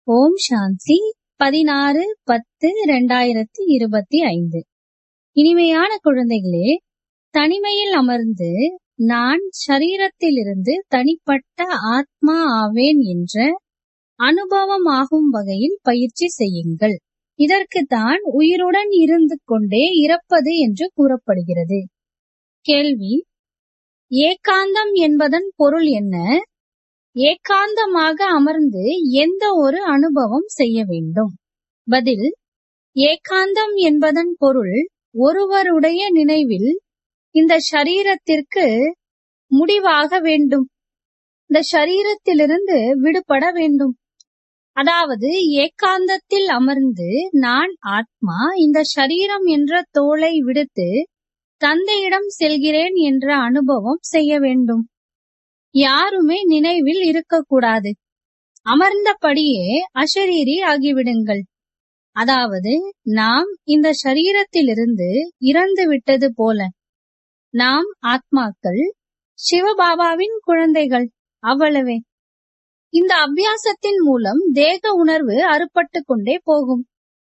ஓம் சாந்தி பதினாறு பத்து இரண்டாயிரத்தி இருபத்தி ஐந்து இனிமையான குழந்தைகளே தனிமையில் அமர்ந்து நான் சரீரத்திலிருந்து தனிப்பட்ட ஆத்மா ஆவேன் என்ற அனுபவம் ஆகும் வகையில் பயிற்சி செய்யுங்கள் இதற்குத்தான் உயிருடன் இருந்து கொண்டே இறப்பது என்று கூறப்படுகிறது கேள்வி ஏகாந்தம் என்பதன் பொருள் என்ன ஏகாந்தமாக அமர்ந்து எந்த ஒரு அனுபவம் செய்ய வேண்டும் பதில் ஏகாந்தம் என்பதன் பொருள் ஒருவருடைய நினைவில் இந்த சரீரத்திற்கு முடிவாக வேண்டும் இந்த சரீரத்திலிருந்து விடுபட வேண்டும் அதாவது ஏகாந்தத்தில் அமர்ந்து நான் ஆத்மா இந்த சரீரம் என்ற தோலை விடுத்து தந்தையிடம் செல்கிறேன் என்ற அனுபவம் செய்ய வேண்டும் யாருமே நினைவில் இருக்கக்கூடாது அமர்ந்தபடியே அஷரீரி ஆகிவிடுங்கள் அதாவது நாம் இந்த சரீரத்திலிருந்து இறந்து விட்டது போல நாம் ஆத்மாக்கள் சிவபாபாவின் குழந்தைகள் அவ்வளவே இந்த அபியாசத்தின் மூலம் தேக உணர்வு அறுபட்டு கொண்டே போகும்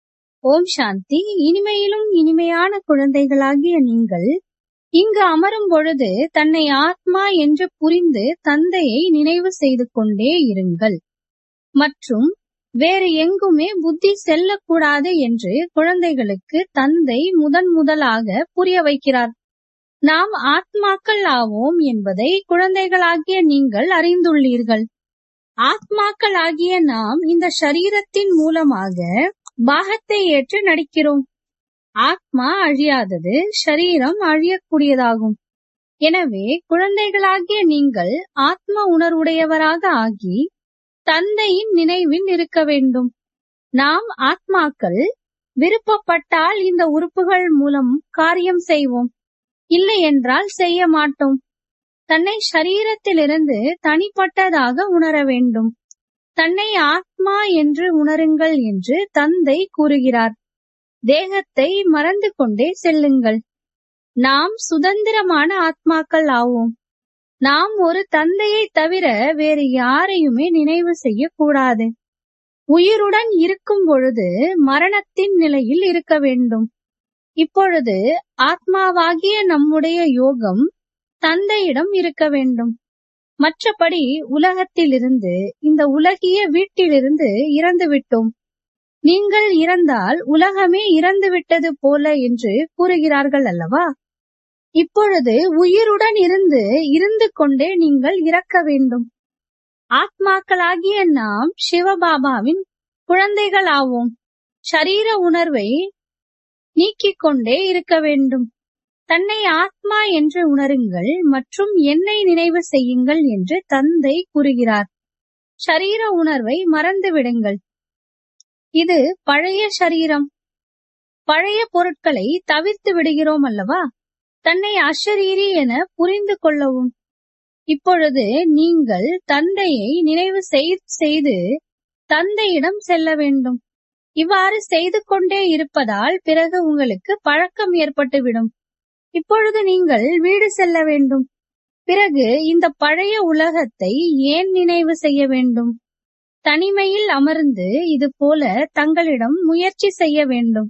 ஓம் சாந்தி இனிமையிலும் இனிமையான குழந்தைகளாகிய நீங்கள் இங்கு அமரும் பொழுது தன்னை ஆத்மா என்று புரிந்து தந்தையை நினைவு செய்து கொண்டே இருங்கள் மற்றும் வேறு எங்குமே புத்தி செல்லக்கூடாது என்று குழந்தைகளுக்கு தந்தை முதன் முதலாக புரிய வைக்கிறார் நாம் ஆத்மாக்கள் ஆவோம் என்பதை குழந்தைகளாகிய நீங்கள் அறிந்துள்ளீர்கள் ஆத்மாக்கள் ஆகிய நாம் இந்த சரீரத்தின் மூலமாக பாகத்தை ஏற்று நடிக்கிறோம் ஆத்மா அழியாதது சரீரம் அழியக்கூடியதாகும் எனவே குழந்தைகளாகிய நீங்கள் ஆத்ம உணர்வுடையவராக ஆகி தந்தையின் நினைவில் இருக்க வேண்டும் நாம் ஆத்மாக்கள் விருப்பப்பட்டால் இந்த உறுப்புகள் மூலம் காரியம் செய்வோம் இல்லை என்றால் செய்ய மாட்டோம் தன்னை சரீரத்திலிருந்து தனிப்பட்டதாக உணர வேண்டும் தன்னை ஆத்மா என்று உணருங்கள் என்று தந்தை கூறுகிறார் தேகத்தை மறந்து கொண்டே செல்லுங்கள் நாம் சுதந்திரமான ஆத்மாக்கள் ஆவோம் நாம் ஒரு தந்தையை தவிர வேறு யாரையுமே நினைவு செய்யக்கூடாது உயிருடன் இருக்கும் பொழுது மரணத்தின் நிலையில் இருக்க வேண்டும் இப்பொழுது ஆத்மாவாகிய நம்முடைய யோகம் தந்தையிடம் இருக்க வேண்டும் மற்றபடி உலகத்திலிருந்து இந்த உலகிய வீட்டிலிருந்து இறந்து விட்டோம் நீங்கள் இறந்தால் உலகமே இறந்து விட்டது போல என்று கூறுகிறார்கள் அல்லவா இப்பொழுது உயிருடன் இருந்து இருந்து கொண்டே நீங்கள் இறக்க வேண்டும் ஆத்மாக்களாகிய நாம் சிவபாபாவின் குழந்தைகள் ஆவோம் சரீர உணர்வை நீக்கிக் கொண்டே இருக்க வேண்டும் தன்னை ஆத்மா என்று உணருங்கள் மற்றும் என்னை நினைவு செய்யுங்கள் என்று தந்தை கூறுகிறார் சரீர உணர்வை மறந்து விடுங்கள் இது பழைய சரீரம் பழைய பொருட்களை தவிர்த்து விடுகிறோம் அல்லவா தன்னை அஷரீரி என புரிந்து கொள்ளவும் இப்பொழுது நீங்கள் தந்தையை நினைவு செய்து தந்தையிடம் செல்ல வேண்டும் இவ்வாறு செய்து கொண்டே இருப்பதால் பிறகு உங்களுக்கு பழக்கம் ஏற்பட்டுவிடும் இப்பொழுது நீங்கள் வீடு செல்ல வேண்டும் பிறகு இந்த பழைய உலகத்தை ஏன் நினைவு செய்ய வேண்டும் தனிமையில் அமர்ந்து இது போல தங்களிடம் முயற்சி செய்ய வேண்டும்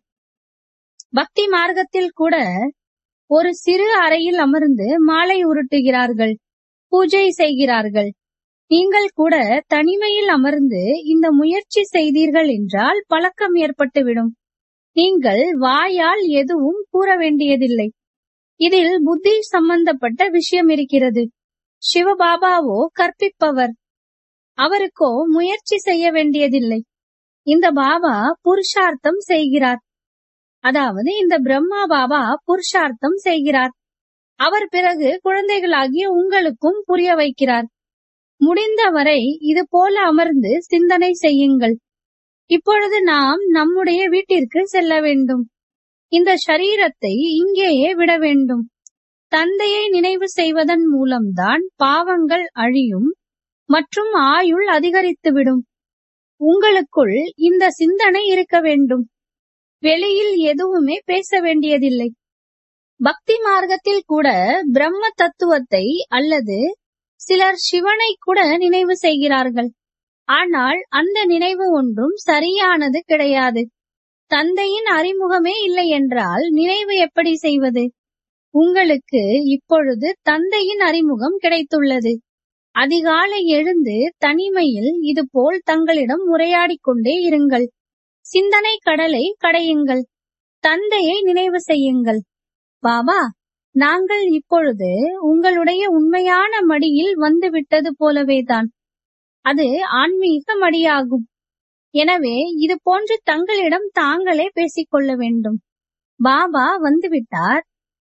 பக்தி மார்க்கத்தில் கூட ஒரு சிறு அறையில் அமர்ந்து மாலை உருட்டுகிறார்கள் பூஜை செய்கிறார்கள் நீங்கள் கூட தனிமையில் அமர்ந்து இந்த முயற்சி செய்தீர்கள் என்றால் பழக்கம் ஏற்பட்டுவிடும் நீங்கள் வாயால் எதுவும் கூற வேண்டியதில்லை இதில் புத்தி சம்பந்தப்பட்ட விஷயம் இருக்கிறது சிவபாபாவோ கற்பிப்பவர் அவருக்கோ முயற்சி செய்ய வேண்டியதில்லை இந்த பாபா புருஷார்த்தம் செய்கிறார் அதாவது இந்த பிரம்மா பாபா புருஷார்த்தம் செய்கிறார் அவர் பிறகு குழந்தைகளாகிய உங்களுக்கும் புரிய வைக்கிறார் முடிந்தவரை இது போல அமர்ந்து சிந்தனை செய்யுங்கள் இப்பொழுது நாம் நம்முடைய வீட்டிற்கு செல்ல வேண்டும் இந்த சரீரத்தை இங்கேயே விட வேண்டும் தந்தையை நினைவு செய்வதன் மூலம்தான் பாவங்கள் அழியும் மற்றும் ஆயுள் அதிகரித்துவிடும் உங்களுக்குள் இந்த சிந்தனை இருக்க வேண்டும் வெளியில் எதுவுமே பேச வேண்டியதில்லை பக்தி மார்க்கத்தில் கூட பிரம்ம தத்துவத்தை அல்லது சிலர் சிவனை கூட நினைவு செய்கிறார்கள் ஆனால் அந்த நினைவு ஒன்றும் சரியானது கிடையாது தந்தையின் அறிமுகமே இல்லை என்றால் நினைவு எப்படி செய்வது உங்களுக்கு இப்பொழுது தந்தையின் அறிமுகம் கிடைத்துள்ளது அதிகாலை எழுந்து தனிமையில் இதுபோல் தங்களிடம் உரையாடிக் கொண்டே இருங்கள் சிந்தனை கடலை கடையுங்கள் தந்தையை நினைவு செய்யுங்கள் பாபா நாங்கள் இப்பொழுது உங்களுடைய உண்மையான மடியில் வந்து விட்டது போலவேதான் அது ஆன்மீக மடியாகும் எனவே இது போன்று தங்களிடம் தாங்களே பேசிக்கொள்ள வேண்டும் பாபா வந்துவிட்டார்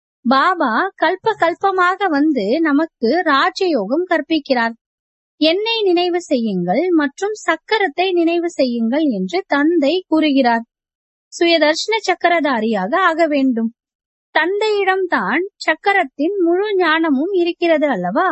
பாபா கல்ப கல்பமாக வந்து நமக்கு ராஜயோகம் கற்பிக்கிறார் என்னை நினைவு செய்யுங்கள் மற்றும் சக்கரத்தை நினைவு செய்யுங்கள் என்று தந்தை கூறுகிறார் சுயதர்ஷன சக்கரதாரியாக ஆக வேண்டும் தந்தையிடம்தான் சக்கரத்தின் முழு ஞானமும் இருக்கிறது அல்லவா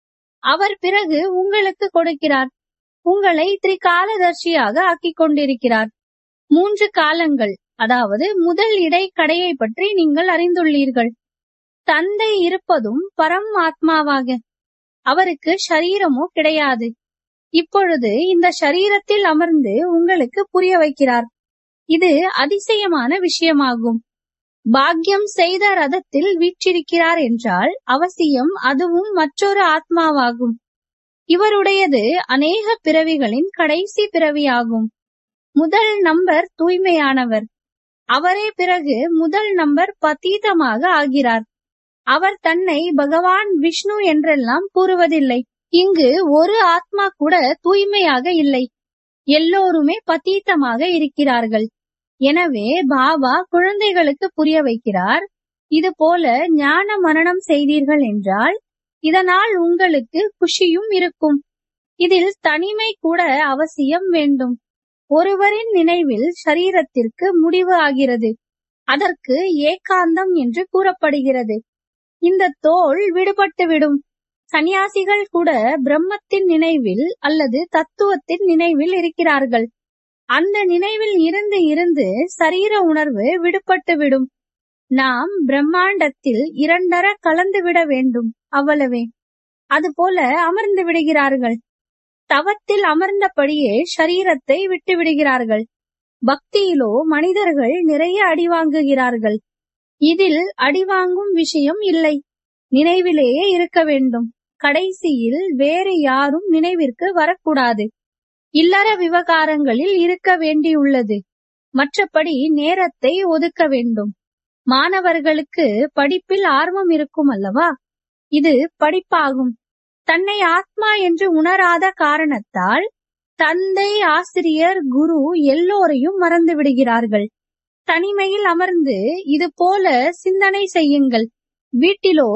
அவர் பிறகு உங்களுக்கு கொடுக்கிறார் உங்களை திரிகாலதர்ஷியாக ஆக்கிக் கொண்டிருக்கிறார் மூன்று காலங்கள் அதாவது முதல் இடை கடையை பற்றி நீங்கள் அறிந்துள்ளீர்கள் தந்தை இருப்பதும் பரம் ஆத்மாவாக அவருக்கு ஷரீரமோ கிடையாது இப்பொழுது இந்த ஷரீரத்தில் அமர்ந்து உங்களுக்கு புரிய வைக்கிறார் இது அதிசயமான விஷயமாகும் பாக்கியம் செய்த ரதத்தில் வீற்றிருக்கிறார் என்றால் அவசியம் அதுவும் மற்றொரு ஆத்மாவாகும் இவருடையது அநேக பிறவிகளின் கடைசி பிறவியாகும் முதல் நம்பர் தூய்மையானவர் அவரே பிறகு முதல் நம்பர் பதீதமாக ஆகிறார் அவர் தன்னை பகவான் விஷ்ணு என்றெல்லாம் கூறுவதில்லை இங்கு ஒரு ஆத்மா கூட தூய்மையாக இல்லை எல்லோருமே பதீத்தமாக இருக்கிறார்கள் எனவே பாபா குழந்தைகளுக்கு புரிய வைக்கிறார் இது போல ஞான மரணம் செய்தீர்கள் என்றால் இதனால் உங்களுக்கு குஷியும் இருக்கும் இதில் தனிமை கூட அவசியம் வேண்டும் ஒருவரின் நினைவில் சரீரத்திற்கு முடிவு ஆகிறது அதற்கு ஏகாந்தம் என்று கூறப்படுகிறது இந்த தோல் விடுபட்டுவிடும் சந்நியாசிகள் கூட பிரம்மத்தின் நினைவில் அல்லது தத்துவத்தின் நினைவில் இருக்கிறார்கள் அந்த நினைவில் இருந்து இருந்து சரீர உணர்வு விடுபட்டுவிடும் நாம் பிரம்மாண்டத்தில் இரண்டர கலந்து விட வேண்டும் அவ்வளவே அதுபோல அமர்ந்து விடுகிறார்கள் தவத்தில் அமர்ந்தபடியே ஷரீரத்தை விட்டு விடுகிறார்கள் பக்தியிலோ மனிதர்கள் நிறைய அடி வாங்குகிறார்கள் இதில் அடிவாங்கும் விஷயம் இல்லை நினைவிலேயே இருக்க வேண்டும் கடைசியில் வேறு யாரும் நினைவிற்கு வரக்கூடாது இல்லற விவகாரங்களில் இருக்க வேண்டியுள்ளது மற்றபடி நேரத்தை ஒதுக்க வேண்டும் மாணவர்களுக்கு படிப்பில் ஆர்வம் இருக்கும் அல்லவா இது படிப்பாகும் தன்னை ஆத்மா என்று உணராத காரணத்தால் தந்தை ஆசிரியர் குரு எல்லோரையும் மறந்து விடுகிறார்கள் தனிமையில் அமர்ந்து இது போல சிந்தனை செய்யுங்கள் வீட்டிலோ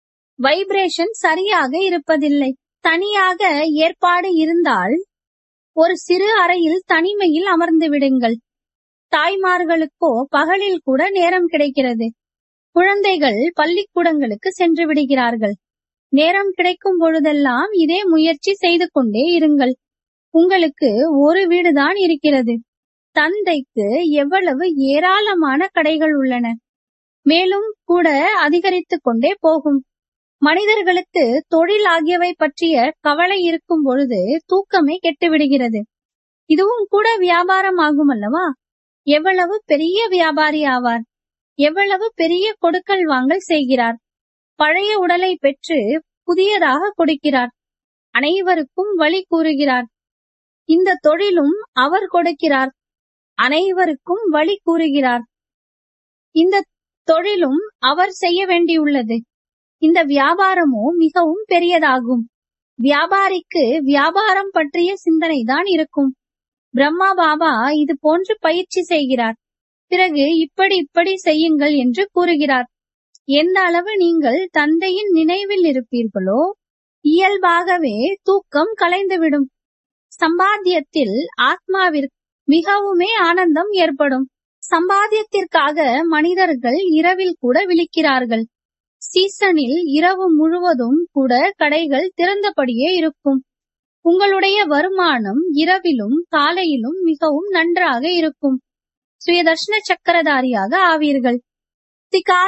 வைப்ரேஷன் சரியாக இருப்பதில்லை தனியாக ஏற்பாடு இருந்தால் ஒரு சிறு அறையில் தனிமையில் அமர்ந்து விடுங்கள் தாய்மார்களுக்கோ பகலில் கூட நேரம் கிடைக்கிறது குழந்தைகள் பள்ளிக்கூடங்களுக்கு சென்று விடுகிறார்கள் நேரம் கிடைக்கும் பொழுதெல்லாம் இதே முயற்சி செய்து கொண்டே இருங்கள் உங்களுக்கு ஒரு வீடுதான் இருக்கிறது தந்தைக்கு எவ்வளவு ஏராளமான கடைகள் உள்ளன மேலும் கூட அதிகரித்துக் கொண்டே போகும் மனிதர்களுக்கு தொழில் ஆகியவை பற்றிய கவலை இருக்கும் பொழுது தூக்கமே கெட்டுவிடுகிறது இதுவும் கூட வியாபாரம் ஆகும் அல்லவா எவ்வளவு பெரிய வியாபாரி ஆவார் எவ்வளவு பெரிய கொடுக்கல் வாங்கல் செய்கிறார் பழைய உடலை பெற்று புதியதாக கொடுக்கிறார் அனைவருக்கும் வழி கூறுகிறார் இந்த தொழிலும் அவர் கொடுக்கிறார் அனைவருக்கும் வழி கூறுகிறார் இந்த தொழிலும் அவர் செய்ய வேண்டியுள்ளது இந்த வியாபாரமோ மிகவும் பெரியதாகும் வியாபாரிக்கு வியாபாரம் பற்றிய சிந்தனை தான் இருக்கும் பிரம்மா பாபா இது போன்று பயிற்சி செய்கிறார் பிறகு இப்படி இப்படி செய்யுங்கள் என்று கூறுகிறார் எந்த அளவு நீங்கள் தந்தையின் நினைவில் இருப்பீர்களோ இயல்பாகவே தூக்கம் கலைந்துவிடும் சம்பாத்தியத்தில் ஆத்மாவிற்கு மிகவுமே ஆனந்தம் ஏற்படும் சம்பாத்தியத்திற்காக மனிதர்கள் இரவில் கூட விழிக்கிறார்கள் சீசனில் இரவு முழுவதும் கூட கடைகள் திறந்தபடியே இருக்கும் உங்களுடைய வருமானம் இரவிலும் காலையிலும் மிகவும் நன்றாக இருக்கும் சுயதர்ஷன சக்கரதாரியாக ஆவீர்கள்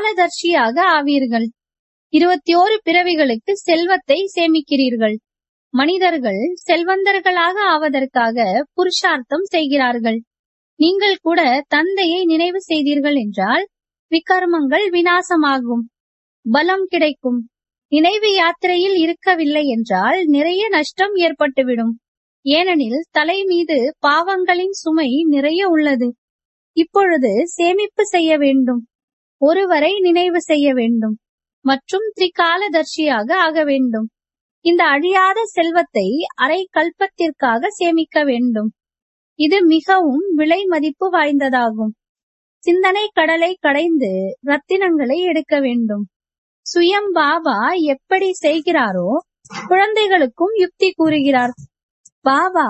திகாலதர்ஷியாக ஆவீர்கள் இருபத்தி ஓரு பிறவிகளுக்கு செல்வத்தை சேமிக்கிறீர்கள் மனிதர்கள் செல்வந்தர்களாக ஆவதற்காக புருஷார்த்தம் செய்கிறார்கள் நீங்கள் கூட தந்தையை நினைவு செய்தீர்கள் என்றால் விகர்மங்கள் வினாசமாகும் பலம் கிடைக்கும் நினைவு யாத்திரையில் இருக்கவில்லை என்றால் நிறைய நஷ்டம் ஏற்பட்டுவிடும் ஏனெனில் தலை மீது பாவங்களின் சுமை நிறைய உள்ளது இப்பொழுது சேமிப்பு செய்ய வேண்டும் ஒருவரை நினைவு செய்ய வேண்டும் மற்றும் திரிகாலதர்ஷியாக ஆக வேண்டும் இந்த அழியாத செல்வத்தை அரை கல்பத்திற்காக சேமிக்க வேண்டும் இது மிகவும் விலை மதிப்பு வாய்ந்ததாகும் சிந்தனை கடலை கடைந்து ரத்தினங்களை எடுக்க வேண்டும் சுயம் பாபா எப்படி செய்கிறாரோ குழந்தைகளுக்கும் யுக்தி கூறுகிறார் பாபா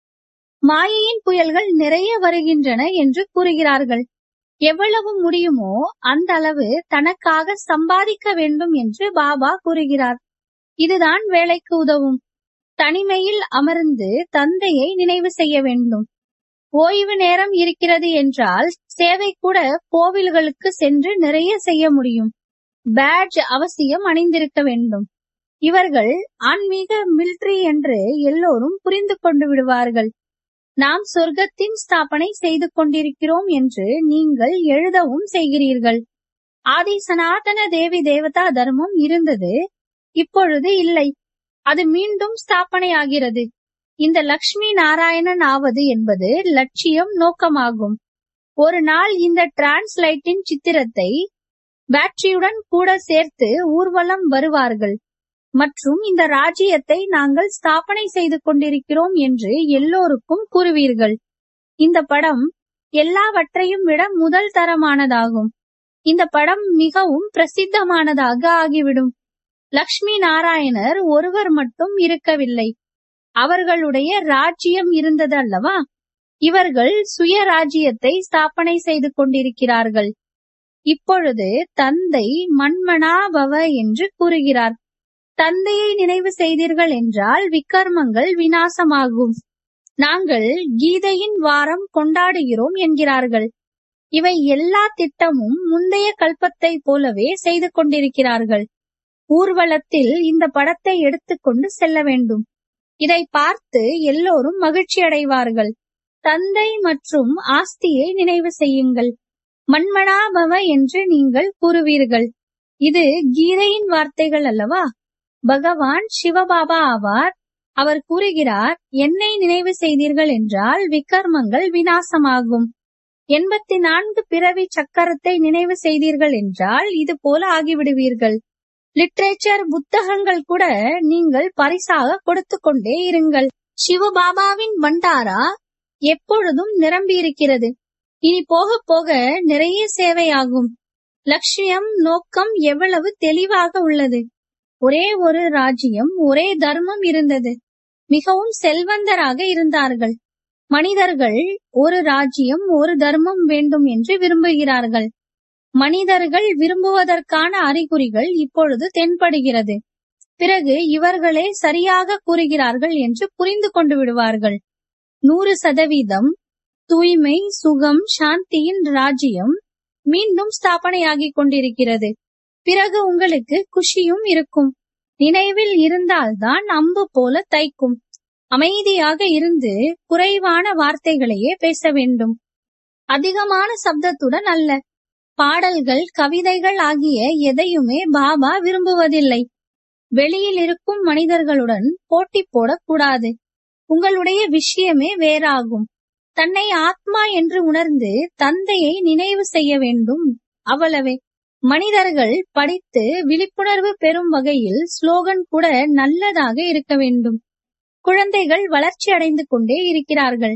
மாயையின் புயல்கள் நிறைய வருகின்றன என்று கூறுகிறார்கள் எவ்வளவு முடியுமோ அந்த அளவு தனக்காக சம்பாதிக்க வேண்டும் என்று பாபா கூறுகிறார் இதுதான் வேலைக்கு உதவும் தனிமையில் அமர்ந்து தந்தையை நினைவு செய்ய வேண்டும் ஓய்வு நேரம் இருக்கிறது என்றால் சேவை கூட கோவில்களுக்கு சென்று நிறைய செய்ய முடியும் பேட்ஜ் அவசியம் அணிந்திருக்க வேண்டும் இவர்கள் ஆன்மீக மிலிட்ரி என்று எல்லோரும் புரிந்து கொண்டு விடுவார்கள் நாம் சொர்க்கத்தின் ஸ்தாபனை செய்து கொண்டிருக்கிறோம் என்று நீங்கள் எழுதவும் செய்கிறீர்கள் ஆதி சனாதன தேவி தேவதா தர்மம் இருந்தது இப்பொழுது இல்லை அது மீண்டும் ஸ்தாபனையாகிறது இந்த லக்ஷ்மி நாராயணன் ஆவது என்பது லட்சியம் நோக்கமாகும் ஒரு நாள் இந்த டிரான்ஸ்லைட்டின் சித்திரத்தை பேட்டரியுடன் கூட சேர்த்து ஊர்வலம் வருவார்கள் மற்றும் இந்த ராஜ்யத்தை நாங்கள் ஸ்தாபனை செய்து கொண்டிருக்கிறோம் என்று எல்லோருக்கும் கூறுவீர்கள் இந்த படம் எல்லாவற்றையும் விட முதல் தரமானதாகும் இந்த படம் மிகவும் பிரசித்தமானதாக ஆகிவிடும் லக்ஷ்மி நாராயணர் ஒருவர் மட்டும் இருக்கவில்லை அவர்களுடைய ராஜ்யம் இருந்தது அல்லவா இவர்கள் சுய ராஜ்யத்தை ஸ்தாபனை செய்து கொண்டிருக்கிறார்கள் இப்பொழுது தந்தை மண்மனா பவ என்று கூறுகிறார் தந்தையை நினைவு செய்தீர்கள் என்றால் விக்கர்மங்கள் வினாசமாகும் நாங்கள் கீதையின் வாரம் கொண்டாடுகிறோம் என்கிறார்கள் இவை எல்லா திட்டமும் முந்தைய கல்பத்தை போலவே செய்து கொண்டிருக்கிறார்கள் ஊர்வலத்தில் இந்த படத்தை எடுத்துக்கொண்டு செல்ல வேண்டும் இதை பார்த்து எல்லோரும் மகிழ்ச்சி அடைவார்கள் தந்தை மற்றும் ஆஸ்தியை நினைவு செய்யுங்கள் மண்மனாபவ என்று நீங்கள் கூறுவீர்கள் இது கீதையின் வார்த்தைகள் அல்லவா பகவான் சிவபாபா ஆவார் அவர் கூறுகிறார் என்னை நினைவு செய்தீர்கள் என்றால் விக்கர்மங்கள் வினாசமாகும் எண்பத்தி நான்கு பிறவி சக்கரத்தை நினைவு செய்தீர்கள் என்றால் இது போல ஆகிவிடுவீர்கள் லிட்ரேச்சர் புத்தகங்கள் கூட நீங்கள் பரிசாக கொடுத்து கொண்டே இருங்கள் சிவபாபாவின் பண்டாரா எப்பொழுதும் நிரம்பியிருக்கிறது இனி போக போக நிறைய சேவையாகும் லட்சியம் நோக்கம் எவ்வளவு தெளிவாக உள்ளது ஒரே ஒரு ராஜ்யம் ஒரே தர்மம் இருந்தது மிகவும் செல்வந்தராக இருந்தார்கள் மனிதர்கள் ஒரு ராஜ்யம் ஒரு தர்மம் வேண்டும் என்று விரும்புகிறார்கள் மனிதர்கள் விரும்புவதற்கான அறிகுறிகள் இப்பொழுது தென்படுகிறது பிறகு இவர்களே சரியாக கூறுகிறார்கள் என்று புரிந்து கொண்டு விடுவார்கள் நூறு சதவீதம் தூய்மை சுகம் சாந்தியின் ராஜ்யம் மீண்டும் ஸ்தாபனையாகிக் கொண்டிருக்கிறது பிறகு உங்களுக்கு குஷியும் இருக்கும் நினைவில் இருந்தால்தான் அம்பு போல தைக்கும் அமைதியாக இருந்து குறைவான வார்த்தைகளையே பேச வேண்டும் அதிகமான சப்தத்துடன் அல்ல பாடல்கள் கவிதைகள் ஆகிய எதையுமே பாபா விரும்புவதில்லை வெளியில் இருக்கும் மனிதர்களுடன் போட்டி போடக்கூடாது உங்களுடைய விஷயமே வேறாகும் தன்னை ஆத்மா என்று உணர்ந்து தந்தையை நினைவு செய்ய வேண்டும் அவ்வளவே மனிதர்கள் படித்து விழிப்புணர்வு பெறும் வகையில் ஸ்லோகன் கூட நல்லதாக இருக்க வேண்டும் குழந்தைகள் வளர்ச்சி அடைந்து கொண்டே இருக்கிறார்கள்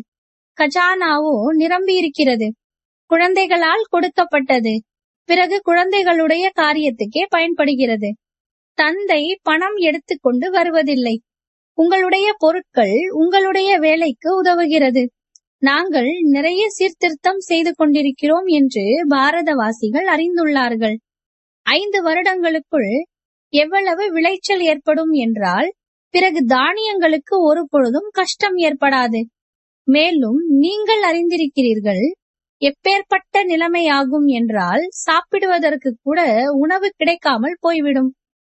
கஜானாவோ நிரம்பி இருக்கிறது குழந்தைகளால் கொடுக்கப்பட்டது பிறகு குழந்தைகளுடைய காரியத்துக்கே பயன்படுகிறது தந்தை பணம் எடுத்துக்கொண்டு வருவதில்லை உங்களுடைய பொருட்கள் உங்களுடைய வேலைக்கு உதவுகிறது நாங்கள் நிறைய சீர்திருத்தம் செய்து கொண்டிருக்கிறோம் என்று பாரதவாசிகள் அறிந்துள்ளார்கள் ஐந்து வருடங்களுக்குள் எவ்வளவு விளைச்சல் ஏற்படும் என்றால் பிறகு தானியங்களுக்கு ஒரு பொழுதும் கஷ்டம் ஏற்படாது மேலும் நீங்கள் அறிந்திருக்கிறீர்கள் எப்பேற்பட்ட நிலைமையாகும் என்றால் சாப்பிடுவதற்கு கூட உணவு கிடைக்காமல் போய்விடும்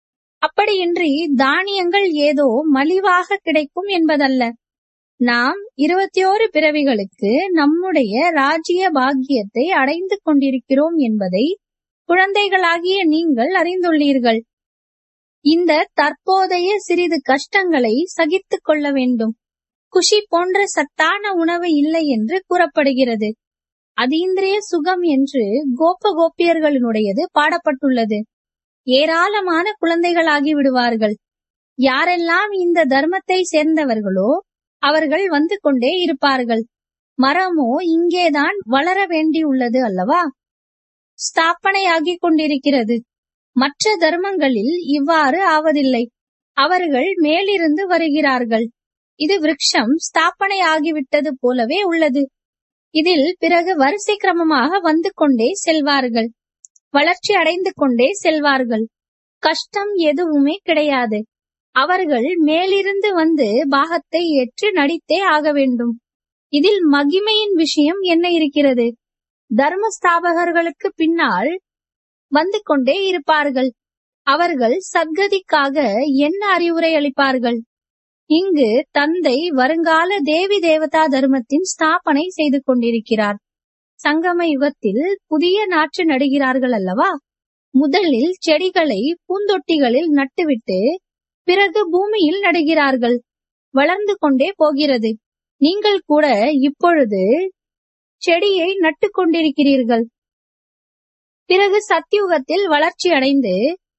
அப்படியின்றி தானியங்கள் ஏதோ மலிவாக கிடைக்கும் என்பதல்ல நாம் இருபத்தியோரு பிறவிகளுக்கு நம்முடைய ராஜ்ய பாக்கியத்தை அடைந்து கொண்டிருக்கிறோம் என்பதை குழந்தைகளாகிய நீங்கள் அறிந்துள்ளீர்கள் இந்த தற்போதைய சிறிது கஷ்டங்களை சகித்துக் கொள்ள வேண்டும் குஷி போன்ற சத்தான உணவு இல்லை என்று கூறப்படுகிறது அதீந்திரிய சுகம் என்று கோப கோபியர்களுடையது பாடப்பட்டுள்ளது ஏராளமான குழந்தைகளாகி விடுவார்கள் யாரெல்லாம் இந்த தர்மத்தை சேர்ந்தவர்களோ அவர்கள் வந்து கொண்டே இருப்பார்கள் மரமோ இங்கேதான் வளர வேண்டியுள்ளது அல்லவா ஸ்தாபனையாகிக் கொண்டிருக்கிறது மற்ற தர்மங்களில் இவ்வாறு ஆவதில்லை அவர்கள் மேலிருந்து வருகிறார்கள் இது விருட்சம் ஸ்தாபனை ஆகிவிட்டது போலவே உள்ளது இதில் பிறகு வரிசை கிரமமாக வந்து கொண்டே செல்வார்கள் வளர்ச்சி அடைந்து கொண்டே செல்வார்கள் கஷ்டம் எதுவுமே கிடையாது அவர்கள் மேலிருந்து வந்து பாகத்தை ஏற்று நடித்தே ஆக வேண்டும் இதில் மகிமையின் விஷயம் என்ன இருக்கிறது தர்ம ஸ்தாபகர்களுக்கு பின்னால் வந்து கொண்டே இருப்பார்கள் அவர்கள் சத்கதிக்காக என்ன அறிவுரை அளிப்பார்கள் இங்கு தந்தை வருங்கால தேவி தேவதா தர்மத்தின் ஸ்தாபனை செய்து கொண்டிருக்கிறார் சங்கம யுகத்தில் புதிய நாற்று நடுகிறார்கள் அல்லவா முதலில் செடிகளை பூந்தொட்டிகளில் நட்டுவிட்டு பிறகு பூமியில் நடுகிறார்கள் வளர்ந்து கொண்டே போகிறது நீங்கள் கூட இப்பொழுது செடியை நட்டு கொண்டிருக்கிறீர்கள் பிறகு சத்தியுகத்தில் வளர்ச்சி அடைந்து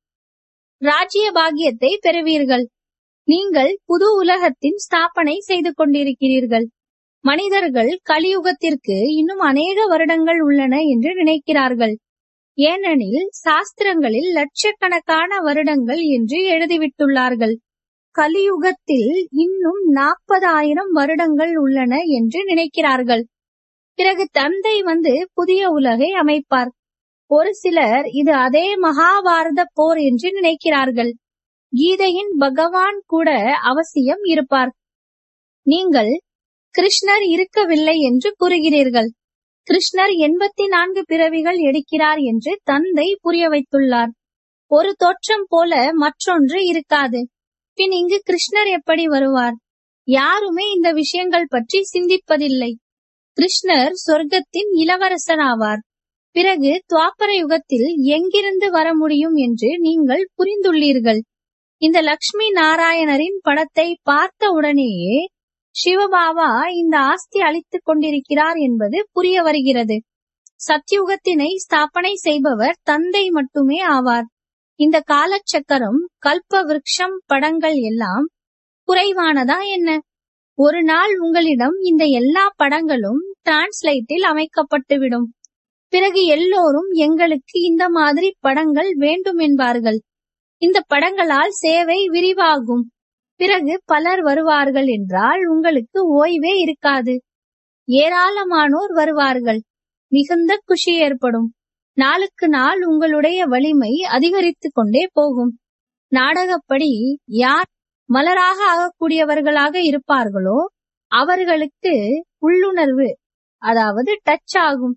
ராஜ்ய பாகியத்தை பெறுவீர்கள் நீங்கள் புது உலகத்தின் ஸ்தாபனை செய்து கொண்டிருக்கிறீர்கள் மனிதர்கள் கலியுகத்திற்கு இன்னும் அநேக வருடங்கள் உள்ளன என்று நினைக்கிறார்கள் ஏனெனில் சாஸ்திரங்களில் லட்சக்கணக்கான வருடங்கள் என்று எழுதிவிட்டுள்ளார்கள் கலியுகத்தில் இன்னும் நாற்பதாயிரம் வருடங்கள் உள்ளன என்று நினைக்கிறார்கள் பிறகு தந்தை வந்து புதிய உலகை அமைப்பார் ஒரு சிலர் இது அதே மகாபாரத போர் என்று நினைக்கிறார்கள் கீதையின் பகவான் கூட அவசியம் இருப்பார் நீங்கள் கிருஷ்ணர் இருக்கவில்லை என்று கூறுகிறீர்கள் கிருஷ்ணர் எண்பத்தி நான்கு பிறவிகள் எடுக்கிறார் என்று தந்தை புரிய வைத்துள்ளார் ஒரு தோற்றம் போல மற்றொன்று இருக்காது பின் இங்கு கிருஷ்ணர் எப்படி வருவார் யாருமே இந்த விஷயங்கள் பற்றி சிந்திப்பதில்லை கிருஷ்ணர் சொர்க்கத்தின் இளவரசன் ஆவார் பிறகு துவாபர யுகத்தில் எங்கிருந்து வர முடியும் என்று நீங்கள் புரிந்துள்ளீர்கள் இந்த லக்ஷ்மி நாராயணரின் படத்தை பார்த்த உடனேயே சிவபாபா இந்த ஆஸ்தி அளித்துக் கொண்டிருக்கிறார் என்பது புரிய வருகிறது சத்யுகத்தினை ஸ்தாபனை செய்பவர் தந்தை மட்டுமே ஆவார் இந்த காலச்சக்கரம் கல்ப விருட்சம் படங்கள் எல்லாம் குறைவானதா என்ன ஒரு நாள் உங்களிடம் இந்த எல்லா படங்களும் டிரான்ஸ்லேட்டில் அமைக்கப்பட்டுவிடும் பிறகு எல்லோரும் எங்களுக்கு இந்த மாதிரி படங்கள் வேண்டும் என்பார்கள் இந்த படங்களால் சேவை விரிவாகும் பிறகு பலர் வருவார்கள் என்றால் உங்களுக்கு ஓய்வே இருக்காது ஏராளமானோர் வருவார்கள் மிகுந்த குஷி ஏற்படும் நாளுக்கு நாள் உங்களுடைய வலிமை அதிகரித்து கொண்டே போகும் நாடகப்படி யார் மலராக ஆகக்கூடியவர்களாக இருப்பார்களோ அவர்களுக்கு உள்ளுணர்வு அதாவது டச் ஆகும்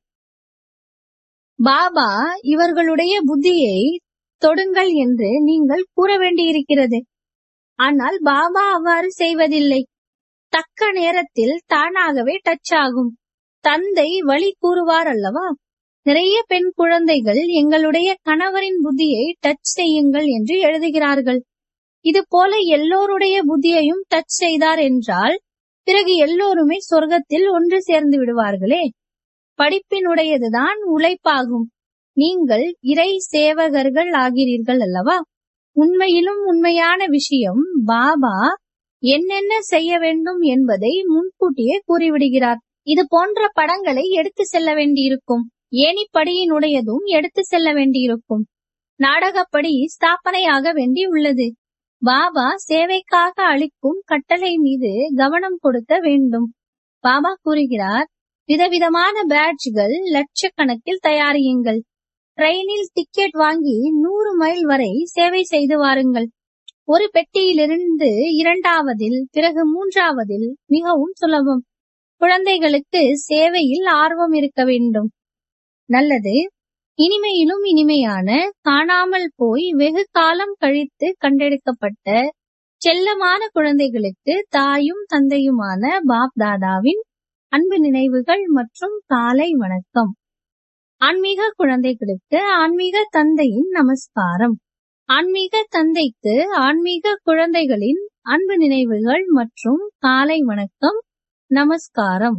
பாபா இவர்களுடைய புத்தியை தொடுங்கள் என்று நீங்கள் கூற வேண்டியிருக்கிறது ஆனால் பாபா அவ்வாறு செய்வதில்லை தக்க நேரத்தில் தானாகவே டச் ஆகும் தந்தை வழி கூறுவார் அல்லவா நிறைய பெண் குழந்தைகள் எங்களுடைய கணவரின் புத்தியை டச் செய்யுங்கள் என்று எழுதுகிறார்கள் இது போல எல்லோருடைய புத்தியையும் டச் செய்தார் என்றால் பிறகு எல்லோருமே சொர்க்கத்தில் ஒன்று சேர்ந்து விடுவார்களே படிப்பினுடையதுதான் உழைப்பாகும் நீங்கள் இறை சேவகர்கள் ஆகிறீர்கள் அல்லவா உண்மையிலும் உண்மையான விஷயம் பாபா என்னென்ன செய்ய வேண்டும் என்பதை முன்கூட்டியே கூறிவிடுகிறார் இது போன்ற படங்களை எடுத்து செல்ல வேண்டியிருக்கும் ஏணிப்படியினுடையதும் எடுத்து செல்ல வேண்டியிருக்கும் நாடகப்படி ஸ்தாபனையாக வேண்டி உள்ளது பாபா சேவைக்காக அளிக்கும் கட்டளை மீது கவனம் கொடுக்க வேண்டும் பாபா கூறுகிறார் விதவிதமான பேட்ஜ்கள் லட்சக்கணக்கில் தயாரியுங்கள் ட்ரெயினில் டிக்கெட் வாங்கி நூறு மைல் வரை சேவை செய்து வாருங்கள் ஒரு பெட்டியிலிருந்து இரண்டாவதில் பிறகு மூன்றாவதில் மிகவும் சுலபம் குழந்தைகளுக்கு சேவையில் ஆர்வம் இருக்க வேண்டும் நல்லது இனிமையிலும் இனிமையான காணாமல் போய் வெகு காலம் கழித்து கண்டெடுக்கப்பட்ட செல்லமான குழந்தைகளுக்கு தாயும் தந்தையுமான பாப் தாதாவின் அன்பு நினைவுகள் மற்றும் காலை வணக்கம் ஆன்மீக குழந்தைகளுக்கு ஆன்மீக தந்தையின் நமஸ்காரம் ஆன்மீக தந்தைக்கு ஆன்மீக குழந்தைகளின் அன்பு நினைவுகள் மற்றும் காலை வணக்கம் நமஸ்காரம்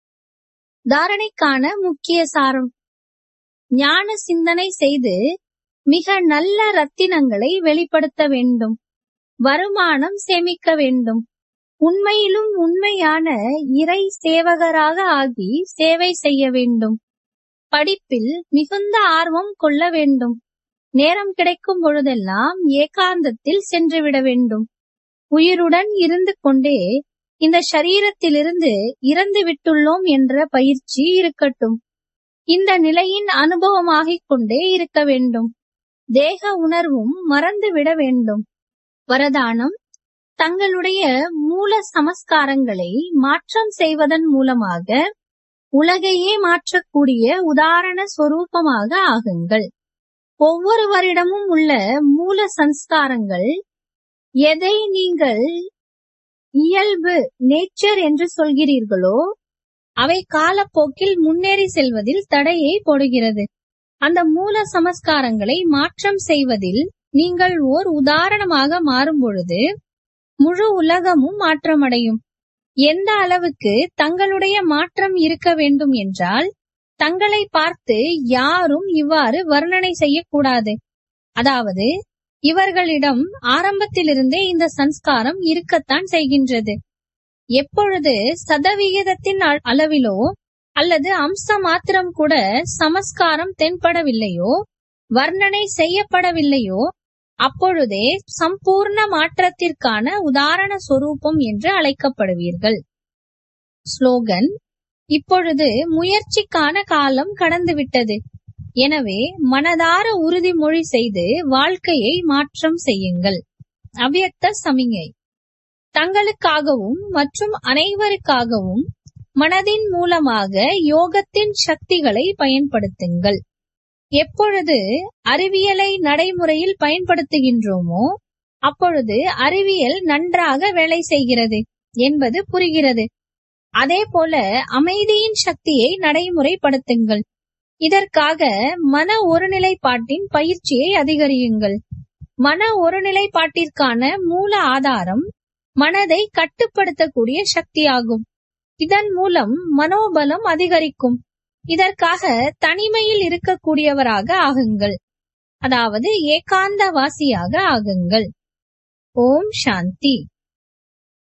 தாரணைக்கான முக்கிய சாரம் ஞான சிந்தனை செய்து மிக நல்ல ரத்தினங்களை வெளிப்படுத்த வேண்டும் வருமானம் சேமிக்க வேண்டும் உண்மையிலும் உண்மையான இறை சேவகராக ஆகி சேவை செய்ய வேண்டும் படிப்பில் மிகுந்த ஆர்வம் கொள்ள வேண்டும் நேரம் கிடைக்கும் பொழுதெல்லாம் ஏகாந்தத்தில் சென்றுவிட வேண்டும் உயிருடன் இருந்து கொண்டே இந்த சரீரத்திலிருந்து இறந்து விட்டுள்ளோம் என்ற பயிற்சி இருக்கட்டும் இந்த நிலையின் அனுபவமாகிக் கொண்டே இருக்க வேண்டும் தேக உணர்வும் மறந்து விட வேண்டும் வரதானம் தங்களுடைய மூல சமஸ்காரங்களை மாற்றம் செய்வதன் மூலமாக உலகையே மாற்றக்கூடிய உதாரண சொரூபமாக ஆகுங்கள் ஒவ்வொருவரிடமும் உள்ள மூல சம்ஸ்காரங்கள் எதை நீங்கள் இயல்பு நேச்சர் என்று சொல்கிறீர்களோ அவை காலப்போக்கில் முன்னேறி செல்வதில் தடையை போடுகிறது அந்த மூல சமஸ்காரங்களை மாற்றம் செய்வதில் நீங்கள் ஓர் உதாரணமாக மாறும் பொழுது முழு உலகமும் மாற்றமடையும் எந்த அளவுக்கு தங்களுடைய மாற்றம் இருக்க வேண்டும் என்றால் தங்களை பார்த்து யாரும் இவ்வாறு வர்ணனை செய்யக்கூடாது அதாவது இவர்களிடம் ஆரம்பத்திலிருந்தே இந்த சன்ஸ்காரம் இருக்கத்தான் செய்கின்றது எப்பொழுது சதவிகிதத்தின் அளவிலோ அல்லது அம்ச மாத்திரம் கூட சமஸ்காரம் தென்படவில்லையோ வர்ணனை செய்யப்படவில்லையோ அப்பொழுதே சம்பூர்ண மாற்றத்திற்கான உதாரண சொரூபம் என்று அழைக்கப்படுவீர்கள் ஸ்லோகன் இப்பொழுது முயற்சிக்கான காலம் கடந்துவிட்டது எனவே மனதார உறுதிமொழி செய்து வாழ்க்கையை மாற்றம் செய்யுங்கள் அவ்யக்த சமிங்கை தங்களுக்காகவும் மற்றும் அனைவருக்காகவும் மனதின் மூலமாக யோகத்தின் சக்திகளை பயன்படுத்துங்கள் எப்பொழுது அறிவியலை நடைமுறையில் பயன்படுத்துகின்றோமோ அப்பொழுது அறிவியல் நன்றாக வேலை செய்கிறது என்பது புரிகிறது அதே போல அமைதியின் சக்தியை நடைமுறைப்படுத்துங்கள் இதற்காக மன ஒருநிலைப்பாட்டின் பயிற்சியை அதிகரியுங்கள் மன ஒருநிலைப்பாட்டிற்கான மூல ஆதாரம் மனதை கட்டுப்படுத்தக்கூடிய சக்தியாகும் இதன் மூலம் மனோபலம் அதிகரிக்கும் இதற்காக தனிமையில் இருக்கக்கூடியவராக ஆகுங்கள் அதாவது ஏகாந்த வாசியாக ஆகுங்கள் ஓம் சாந்தி